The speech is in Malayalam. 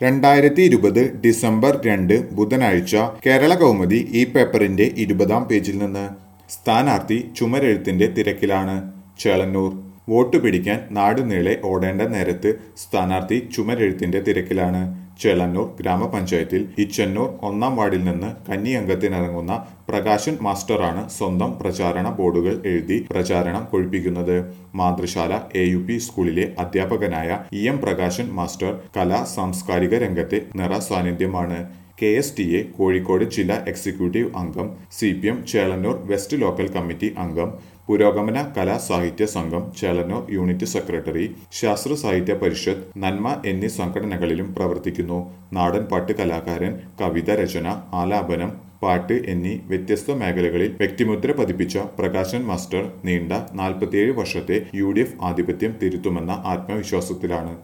രണ്ടായിരത്തി ഇരുപത് ഡിസംബർ രണ്ട് ബുധനാഴ്ച കേരള കൗമുദി ഈ പേപ്പറിന്റെ ഇരുപതാം പേജിൽ നിന്ന് സ്ഥാനാർത്ഥി ചുമരെഴുത്തിന്റെ തിരക്കിലാണ് ചേളന്നൂർ വോട്ട് പിടിക്കാൻ നാടുനീളെ ഓടേണ്ട നേരത്ത് സ്ഥാനാർത്ഥി ചുമരെഴുത്തിന്റെ തിരക്കിലാണ് ചേളന്നൂർ ഗ്രാമപഞ്ചായത്തിൽ ഇച്ചന്നൂർ ഒന്നാം വാർഡിൽ നിന്ന് കന്നി അംഗത്തിനിറങ്ങുന്ന പ്രകാശൻ മാസ്റ്ററാണ് സ്വന്തം പ്രചാരണ ബോർഡുകൾ എഴുതി പ്രചാരണം കൊഴിപ്പിക്കുന്നത് മാതൃശാല എ യു പി സ്കൂളിലെ അധ്യാപകനായ ഇ എം പ്രകാശൻ മാസ്റ്റർ കലാ സാംസ്കാരിക രംഗത്തെ നിറ സാന്നിധ്യമാണ് K S T A Kozhikode ജില്ലാ എക്സിക്യൂട്ടീവ് അംഗം C P M Chelannur west local committee അംഗം പുരോഗമന കലാ സാഹിത്യ സംഘം ചേളന്നൂർ യൂണിറ്റ് സെക്രട്ടറി ശാസ്ത്ര സാഹിത്യ പരിഷത്ത് നന്മ എന്നീ സംഘടനകളിലും പ്രവർത്തിക്കുന്നു നാടൻ പാട്ട് കലാകാരൻ കവിത രചന ആലാപനം പാട്ട് എന്നീ വ്യത്യസ്ത മേഖലകളിൽ വ്യക്തിമുദ്ര പതിപ്പിച്ച പ്രകാശൻ മാസ്റ്റർ നീണ്ട നാൽപ്പത്തിയേഴ് വർഷത്തെ യു ഡി എഫ് ആധിപത്യം തിരുത്തുമെന്ന ആത്മവിശ്വാസത്തിലാണ്